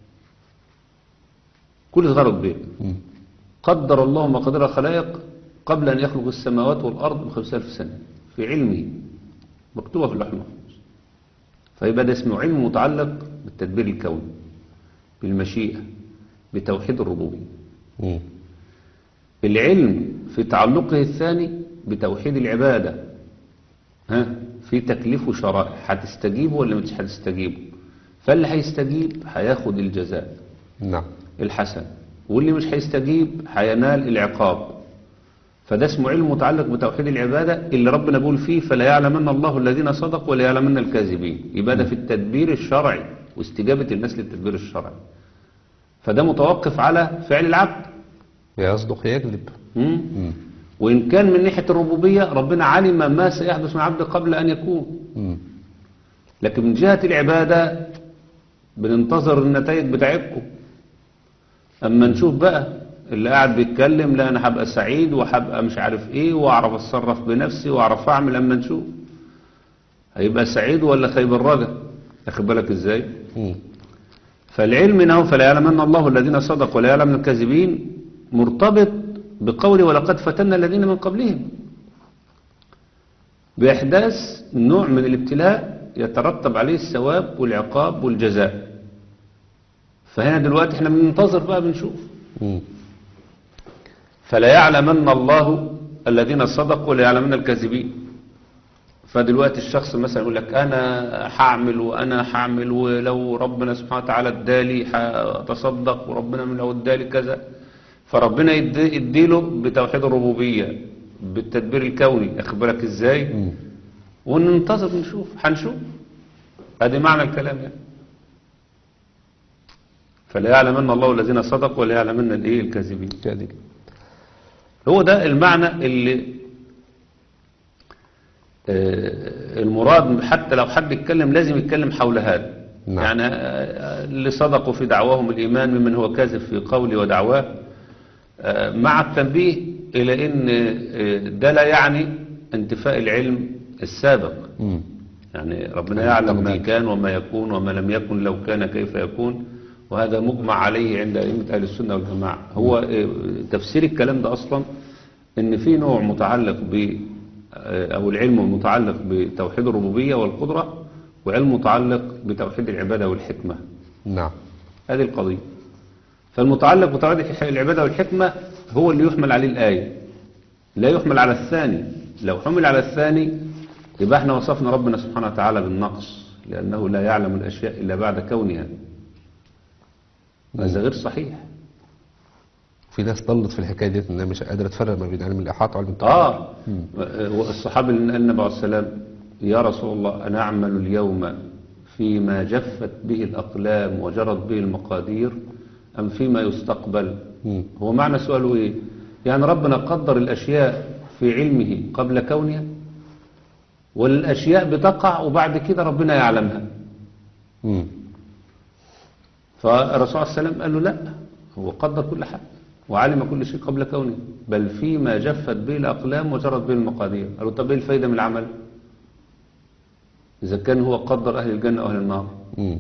كل صغير وكبير مم. قدر الله مقادير الخلائق قبل أن يخلق السماوات والأرض بخمسة ألف سنة في علمه مكتوبة في اللوح المحفوظ فيبقى ده اسمه علم متعلق بالتدبير الكوني بالمشيئة بتوحيد الربوبية مم. العلم في تعلقه الثاني بتوحيد العبادة ها في تكليف وشرائع هتستجيبه ولا مش هتستجيبه فاللي هيستجيب هياخد الجزاء نعم الحسن واللي مش هيستجيب هينال العقاب فده اسمه علم متعلق بتوحيد العبادة اللي ربنا بيقول فيه فلا يعلمن الله الذين صدقوا ولا يعلمن الكاذبين يبقى ده في التدبير الشرعي واستجابة الناس للتدبير الشرعي فده متوقف على فعل العبد يصدق يكذب مم؟ مم. وإن كان من ناحية الربوبية ربنا علم ما سيحدث مع عبده قبل أن يكون مم. لكن من جهة العبادة بننتظر النتائج بتاعتكم أما نشوف بقى اللي قاعد بيتكلم لا أنا هبقى سعيد وهبقى مش عارف إيه وأعرف أتصرف بنفسي وأعرف أعمل أما نشوف هيبقى سعيد ولا خيب الرجا أخد بالك إزاي مم. فالعلم إنه فلا يعلمن الله الذين صدقوا ولا يعلمن الكاذبين مرتبط بقوله ولقد فتنا الذين من قبلهم بإحداث نوع من الابتلاء يترتب عليه الثواب والعقاب والجزاء فهنا دلوقتي احنا بننتظر بقى بنشوف مم. فلا يعلمن الله الذين صدقوا ولا يعلمن الكاذبين فدلوقتي الشخص مثلا يقول لك انا هعمل وانا هعمل ولو ربنا سبحانه وتعالى ادالي هتصدق وربنا لو ادالي كذا فربنا يدي- يديله بتوحيد الربوبيه بالتدبير الكوني اخد بالك ازاي مم. وننتظر نشوف هنشوف ادي معنى الكلام يعني فلا يعلمن الله الذين صدقوا ولا يعلمن الايه الكاذبين كذب هو ده المعنى اللي آه، المراد حتى لو حد يتكلم لازم يتكلم حول هذا نعم. يعني آه، اللي صدقوا في دعواهم الإيمان ممن هو كاذب في قوله ودعواه آه، مع التنبيه إلى أن آه، ده لا يعني انتفاء العلم السابق مم. يعني ربنا يعلم ما التقدير. كان وما يكون وما لم يكن لو كان كيف يكون وهذا مجمع عليه عند أئمة أهل السنة والجماعة هو آه، تفسير الكلام ده أصلا إن في نوع متعلق ب آه، أو العلم المتعلق بتوحيد الربوبية والقدرة وعلم متعلق بتوحيد العبادة والحكمة نعم هذه القضية فالمتعلق بتوحيد العبادة والحكمة هو اللي يحمل عليه الآية لا يحمل على الثاني لو حمل على الثاني يبقى احنا وصفنا ربنا سبحانه وتعالى بالنقص لأنه لا يعلم الأشياء إلا بعد كونها هذا غير صحيح في ناس ضلت في الحكايه ديت انها مش قادره تفرق ما بين علم الاحاطه وعلم التقدير آه الصحابي اللي قال النبي عليه السلام يا رسول الله أنا أعمل اليوم فيما جفت به الأقلام وجرت به المقادير أم فيما يستقبل مم. هو معنى سؤاله إيه يعني ربنا قدر الأشياء في علمه قبل كونها والأشياء بتقع وبعد كده ربنا يعلمها مم. فالرسول عليه السلام قال له لا هو قدر كل حاجة وعلم كل شيء قبل كونه بل فيما جفت به الأقلام وجرت به المقادير قالوا طب ايه الفايدة من العمل إذا كان هو قدر أهل الجنة وأهل النار مم.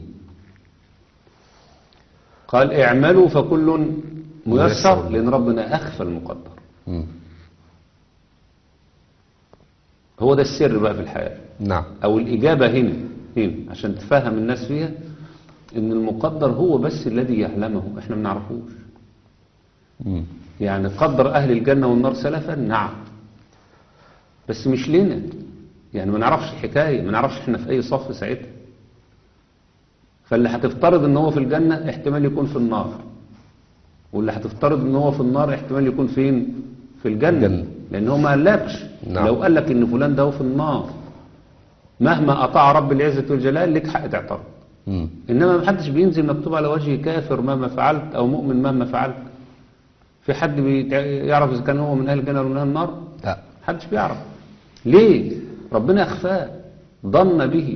قال اعملوا فكل ميسر ميسر. لأن ربنا أخفى المقدر مم. هو ده السر بقى في الحياة نعم او الاجابة هنا هنا عشان تفهم الناس فيها ان المقدر هو بس الذي يعلمه احنا ما نعرفوش مم. يعني قدر اهل الجنة والنار سلفا نعم بس مش لنا يعني ما نعرفش الحكاية ما نعرفش احنا في اي صف ساعتها فاللي هتفترض ان هو في الجنة احتمال يكون في النار واللي هتفترض ان هو في النار احتمال يكون فين في الجنة, الجنة. لان هو ما قالكش نعم. لو قالك ان فلان ده هو في النار مهما اطاع رب العزة والجلال لك حق تعترض مم. انما ما حدش بينزل مكتوب على وجهه كافر مهما فعلت او مؤمن مهما فعلت في حد بيتع- يعرف اذا كان هو من اهل الجنه ولا من اهل النار لا محدش بيعرف ليه ربنا اخفاه ضن به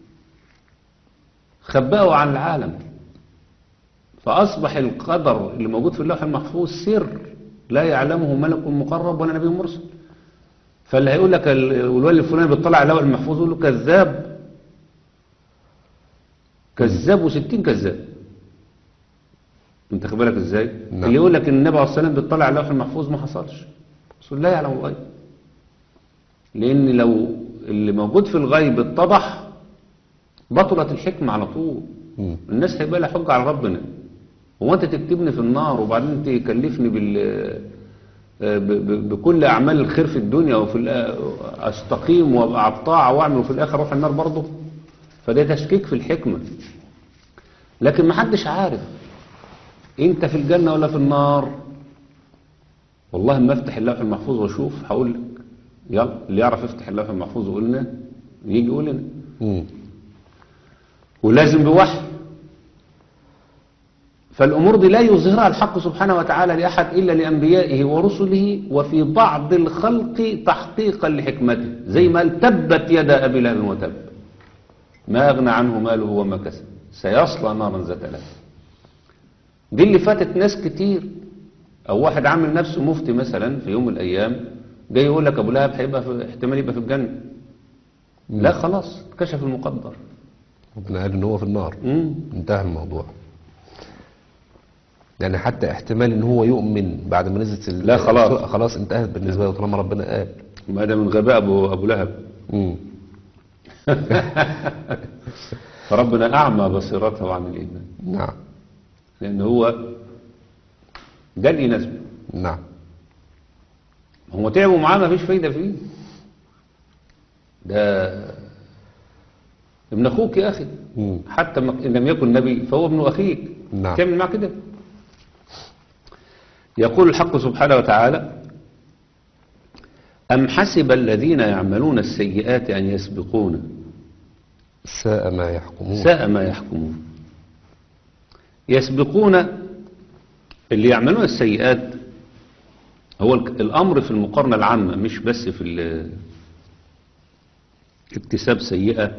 خبأه عن العالم فأصبح القدر اللي موجود في اللوح المحفوظ سر لا يعلمه ملك مقرب ولا نبي مرسل فاللي هيقول لك ال- الولي الفلاني بيطلع على اللوح المحفوظ يقول له كذاب كذاب وستين كذاب انت خد بالك ازاي نعم. اللي يقول لك ان النبي عليه الصلاه والسلام بيطلع على اللوح المحفوظ ما حصلش رسول لا يعلم الغيب لان لو اللي موجود في الغيب اتضح بطلت الحكمه على طول مم. الناس هيبقى لها حجه على ربنا هو انت تكتبني في النار وبعدين تكلفني بال ب- ب- بكل اعمال الخير في الدنيا وفي الآ- استقيم وابقى على الطاعه واعمل وفي الاخر اروح النار برضه فده تشكيك في الحكمه لكن ما حدش عارف انت في الجنه ولا في النار والله ما افتح اللوح المحفوظ واشوف هقول لك يلا اللي يعرف يفتح اللوح المحفوظ ويقول لنا يجي يقول لنا مم. ولازم بوحي فالأمور دي لا يظهرها الحق سبحانه وتعالى لأحد إلا لأنبيائه ورسله وفي بعض الخلق تحقيقا لحكمته زي ما قال تبت يدا أبي لهب وتب ما أغنى عنه ماله وما كسب سيصلى نارا ذات لهب دي اللي فاتت ناس كتير أو واحد عامل نفسه مفتي مثلا في يوم من الأيام جاي يقول لك أبو لهب هيبقى في احتمال يبقى في الجنة لا خلاص كشف المقدر ربنا قال ان هو في النار مم. انتهى الموضوع يعني حتى احتمال ان هو يؤمن بعد ما نزلت ال- لا خلاص. السورة خلاص انتهت بالنسبه له طالما ربنا قال ما ده من غباء أبو, أبو لهب مم. فربنا أعمى بصيرته عن الإيمان نعم لأن هو ده اللي يناسبه نعم هو تعبوا معاه ما فيش فايدة فيه ده ابن أخوك يا أخي مم. حتى ما- إن لم يكن نبي فهو ابن أخيك نعم. تعمل معاه كده يقول الحق سبحانه وتعالى أم حسب الذين يعملون السيئات أن يسبقونا ساء ما يحكمون ساء ما يحكمون يسبقون اللي يعملون السيئات هو الك- الأمر في المقارنة العامة مش بس في ال- اكتساب سيئة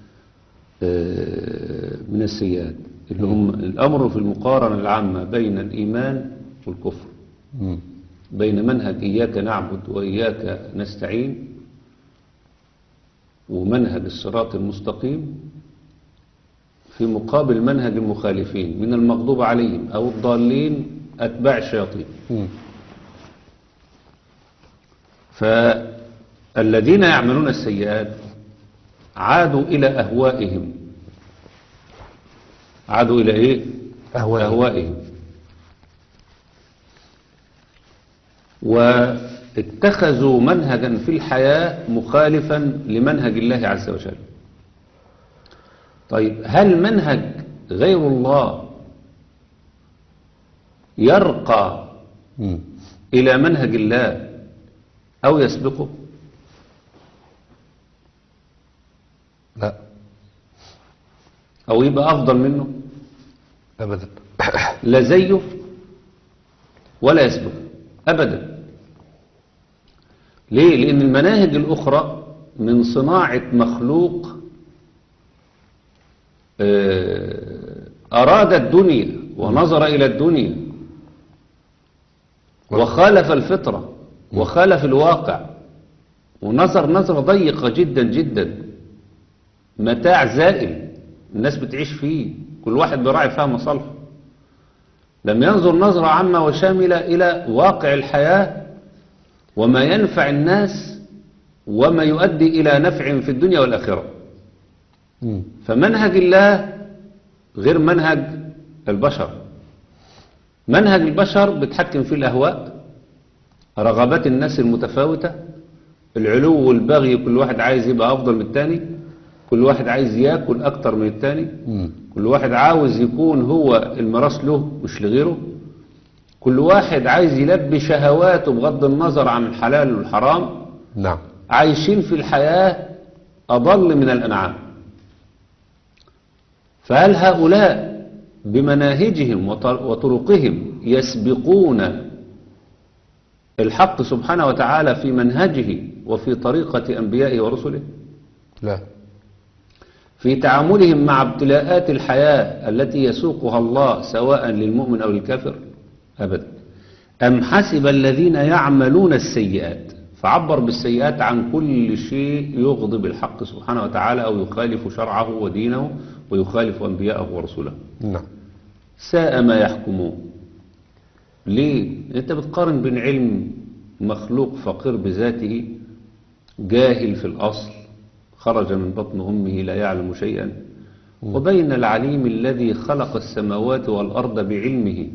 آه، من السيئات اللي هم الأمر في المقارنة العامة بين الإيمان والكفر مم. بين منهج إياك نعبد وإياك نستعين ومنهج الصراط المستقيم في مقابل منهج المخالفين من المغضوب عليهم أو الضالين أتباع الشياطين مم. فالذين يعملون السيئات عادوا إلى أهوائهم عادوا إلى إيه؟ أهوائهم. أهوائهم واتخذوا منهجا في الحياة مخالفا لمنهج الله عز وجل طيب هل منهج غير الله يرقى مم. إلى منهج الله أو يسبقه لا أو يبقى أفضل منه ابدا لا زيه ولا يسبقه أبدا ليه؟ لأن المناهج الأخرى من صناعة مخلوق آه، أراد الدنيا ونظر إلى الدنيا وخالف الفطرة وخالف الواقع ونظر نظرة ضيقة جدا جدا متاع زائل الناس بتعيش فيه كل واحد بيراعي فيها مصالحه لم ينظر نظرة عامة وشاملة إلى واقع الحياة وما ينفع الناس وما يؤدي إلى نفع في الدنيا والآخرة مم. فمنهج الله غير منهج البشر منهج البشر بتحكم فيه الأهواء رغبات الناس المتفاوتة العلو والبغي كل واحد عايز يبقى أفضل من التاني كل واحد عايز ياكل أكتر من التاني مم. كل واحد عاوز يكون هو المراس له مش لغيره كل واحد عايز يلبي شهواته بغض النظر عن الحلال والحرام نعم عايشين في الحياة أضل من الأنعام فهل هؤلاء بمناهجهم وط- وطرقهم يسبقون الحق سبحانه وتعالى في منهجه وفي طريقة أنبيائه ورسله لا في تعاملهم مع ابتلاءات الحياة التي يسوقها الله سواء للمؤمن أو للكافر أبدا أم حسب الذين يعملون السيئات فعبر بالسيئات عن كل شيء يغضب الحق سبحانه وتعالى أو يخالف شرعه ودينه ويخالف أنبياءه ورسله نعم ساء ما يحكمون ليه انت بتقارن بين علم مخلوق فقير بذاته جاهل في الأصل خرج من بطن أمه لا يعلم شيئا وبين العليم الذي خلق السماوات والأرض بعلمه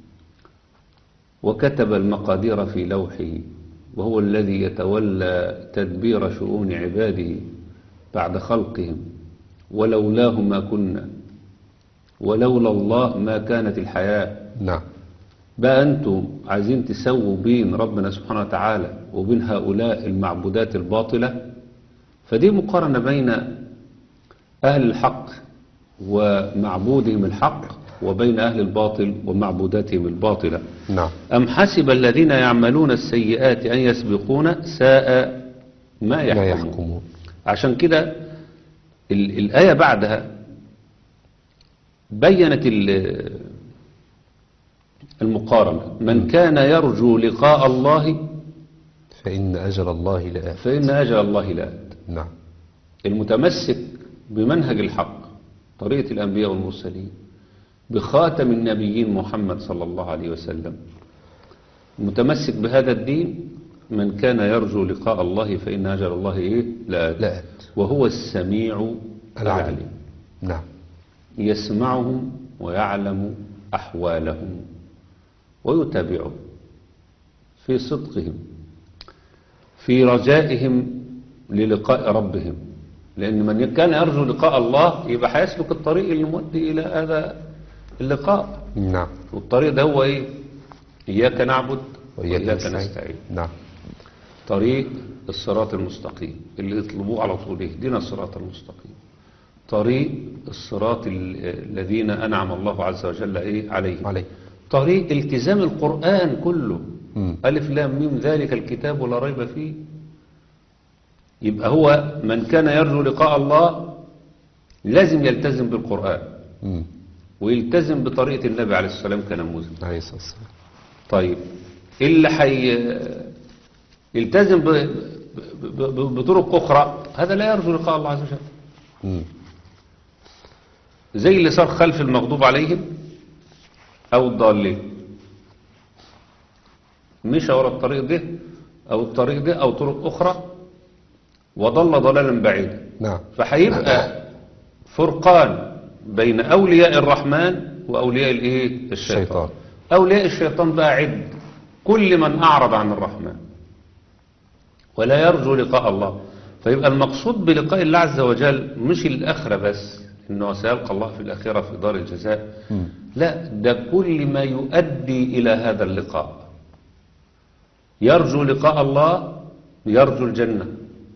وكتب المقادير في لوحه وهو الذي يتولى تدبير شؤون عباده بعد خلقهم ولولاه ما كنا ولولا الله ما كانت الحياة نعم بقى أنتم عايزين تسووا بين ربنا سبحانه وتعالى وبين هؤلاء المعبودات الباطلة فدي مقارنة بين أهل الحق ومعبودهم الحق وبين أهل الباطل ومعبوداتهم الباطلة نعم أم حسب الذين يعملون السيئات أن يسبقون ساء ما ما يحكمون يحكمون عشان كده ال- الآية بعدها بينت ال- المقارنة من كان يرجو لقاء الله فإن أجل الله لآت فإن أجل الله لآت نعم المتمسك بمنهج الحق طريقة الأنبياء والمرسلين بخاتم النبيين محمد صلى الله عليه وسلم المتمسك بهذا الدين من كان يرجو لقاء الله فإن أجل الله إيه؟ لآت لآت وهو السميع العليم. العليم نعم يسمعهم ويعلم أحوالهم ويتابعهم في صدقهم في رجائهم للقاء ربهم لأن من كان يرجو لقاء الله يبقى هيسلك الطريق اللي مودي إلى هذا اللقاء نعم والطريق ده هو إيه إياك نعبد وإياك وإياك نستعين نستعين نعم طريق الصراط المستقيم اللي يطلبوه على طول اهدنا الصراط المستقيم طريق الصراط ال- الذين أنعم الله عز وجل إيه عليهم عليه طريق التزام القرآن كله مم. ألف لام ميم ذلك الكتاب ولا ريب فيه يبقى هو من كان يرجو لقاء الله لازم يلتزم بالقرآن مم. ويلتزم بطريقة النبي عليه الصلاة والسلام كنموذج عليه الصلاة والسلام طيب اللي حي يلتزم ب... ب... ب... بطرق أخرى هذا لا يرجو لقاء الله عز وجل مم. زي اللي صار خلف المغضوب عليهم أو الضالين مشى ورا الطريق ده أو الطريق ده أو طرق أخرى وضل ضلالا بعيدا نعم فهيبقى فرقان بين أولياء الرحمن وأولياء الإيه الشيطان الشيطان. أولياء الشيطان بقى عد كل من أعرض عن الرحمن ولا يرجو لقاء الله فيبقى المقصود بلقاء الله عز وجل مش الآخرة بس إنه سيلقى الله في الآخرة في دار الجزاء مم. لا ده كل ما يؤدي إلى هذا اللقاء يرجو لقاء الله يرجو الجنة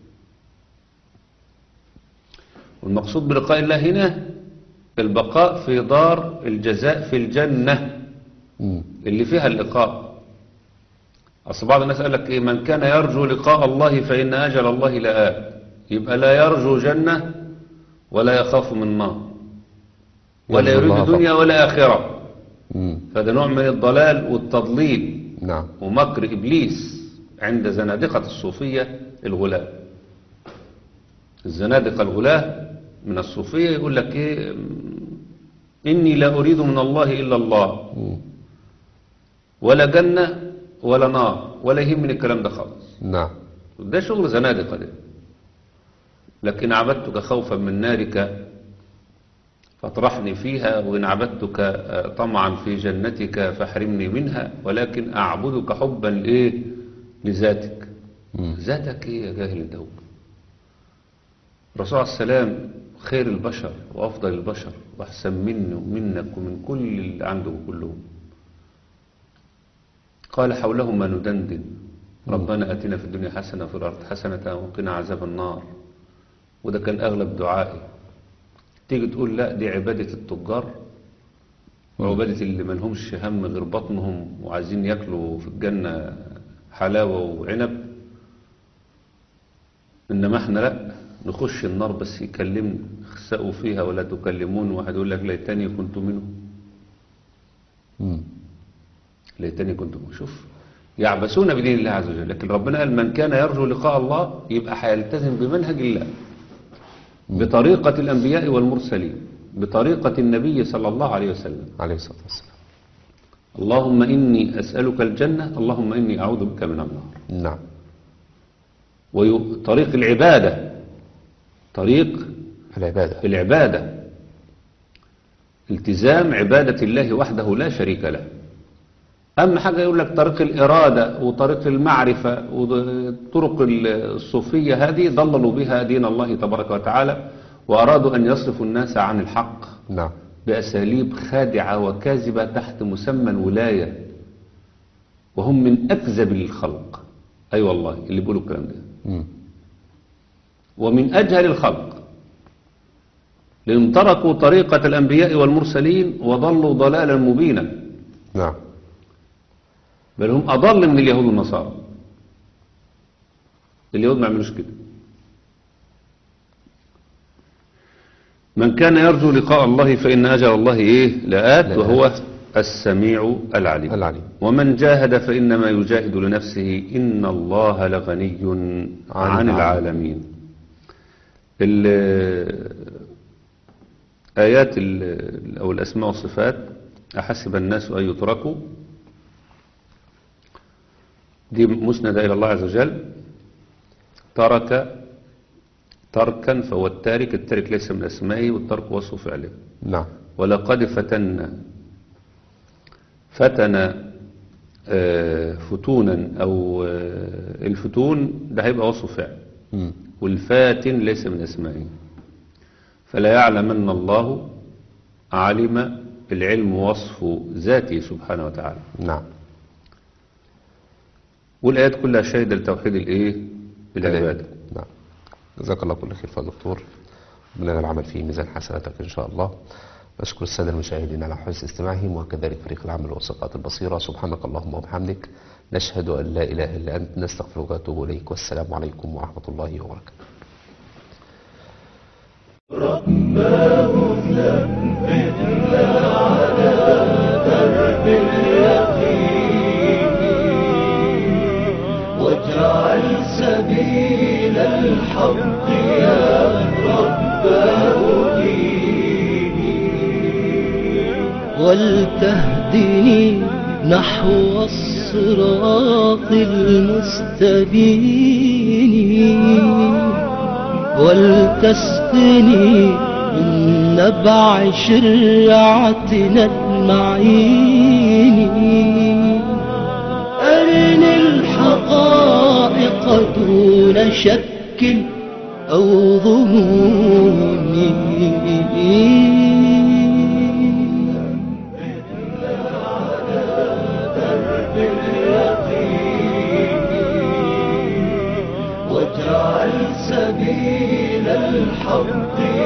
والمقصود بلقاء الله هنا البقاء في دار الجزاء في الجنة مم. اللي فيها اللقاء أصل بعض الناس قال لك إيه من كان يرجو لقاء الله فإن أجل الله لآت يبقى لا يرجو جنة ولا يخاف من نار ولا يرجو يريد الله دنيا ولا آخرة مم. فده نوع من الضلال والتضليل نعم ومكر إبليس عند زنادقة الصوفية الغلاة الزنادقة الغلاة من الصوفية يقول لك إيه إني لا أريد من الله إلا الله مم. ولا جنة ولا نار ولا يهمني الكلام ده خالص نعم ده شغل زنادقة ده لكن عبدتك خوفا من نارك فاطرحني فيها وإن عبدتك آه، طمعا في جنتك فاحرمني منها ولكن أعبدك حبا لإيه لذاتك مم. ذاتك إيه يا جاهل الدوب الرسول عليه السلام خير البشر وأفضل البشر وأحسن مني ومنك ومن كل اللي عندهم كلهم قال حولهم ما ندندن ربنا أتنا في الدنيا حسنة وفي الأرض حسنة وقنا عذاب النار وده كان أغلب دعائي تيجي تقول لا دي عبادة التجار وعبادة اللي ملهمش هم غير بطنهم وعايزين ياكلوا في الجنة حلاوة وعنب إنما احنا لا نخش النار بس يكلمني اخسأوا فيها ولا تكلمون واحد يقول لك ليتني كنت منهم مم. ليتني كنت منهم شوف يعبثون بدين الله عز وجل لكن ربنا قال من كان يرجو لقاء الله يبقى هيلتزم بمنهج الله بطريقة الأنبياء والمرسلين بطريقة النبي صلى الله عليه وسلم عليه الصلاة والسلام اللهم إني أسألك الجنة اللهم إني أعوذ بك من النار نعم وطريق العبادة طريق العبادة العبادة التزام عبادة الله وحده لا شريك له أما حاجة يقول لك طريق الإرادة وطريق المعرفة وطرق الصوفية هذه ضللوا بها دين الله تبارك وتعالى وأرادوا أن يصرفوا الناس عن الحق نعم بأساليب خادعة وكاذبة تحت مسمى الولاية وهم من أكذب الخلق أي أيوة والله اللي بيقولوا الكلام ده مم. ومن أجهل الخلق لأن تركوا طريقة الأنبياء والمرسلين وضلوا ضلالا مبينا نعم بل هم أضل من اليهود والنصارى اليهود ما عملوش كده من كان يرجو لقاء الله فإن أجل الله إيه لآت لآت. وهو السميع العليم العليم. ومن جاهد فإنما يجاهد لنفسه إن الله لغني عن, عن العالمين ال- آيات ال- أو الأسماء والصفات أحسب الناس أن يتركوا دي مسندة إلى الله عز وجل ترك تركا فهو التارك التارك ليس من أسمائه والترك وصف فعله نعم ولقد فتنا فتن آه، فتونا أو آه، الفتون ده هيبقى وصف فعل مم. والفاتن ليس من أسمائه فلا يعلمن الله علم العلم وصف ذاته سبحانه وتعالى نعم والآيات كلها شاهدة لتوحيد الإيه؟ العبادة نعم جزاك الله كل خير يا دكتور ربنا العمل فيه ميزان حسناتك إن شاء الله بشكر السادة المشاهدين على حسن استماعهم وكذلك فريق العمل والثقات البصيرة سبحانك اللهم وبحمدك نشهد أن لا إله إلا أنت نستغفرك ونتوب إليك والسلام عليكم ورحمة الله وبركاته واجعل سبيل الحق يا رباه ديني ولتهدني نحو الصراط المستبين ولتسقني من نبع شرعتنا المعين أرني الحقائق دون شك أو ظنون واجعل سبيل الحق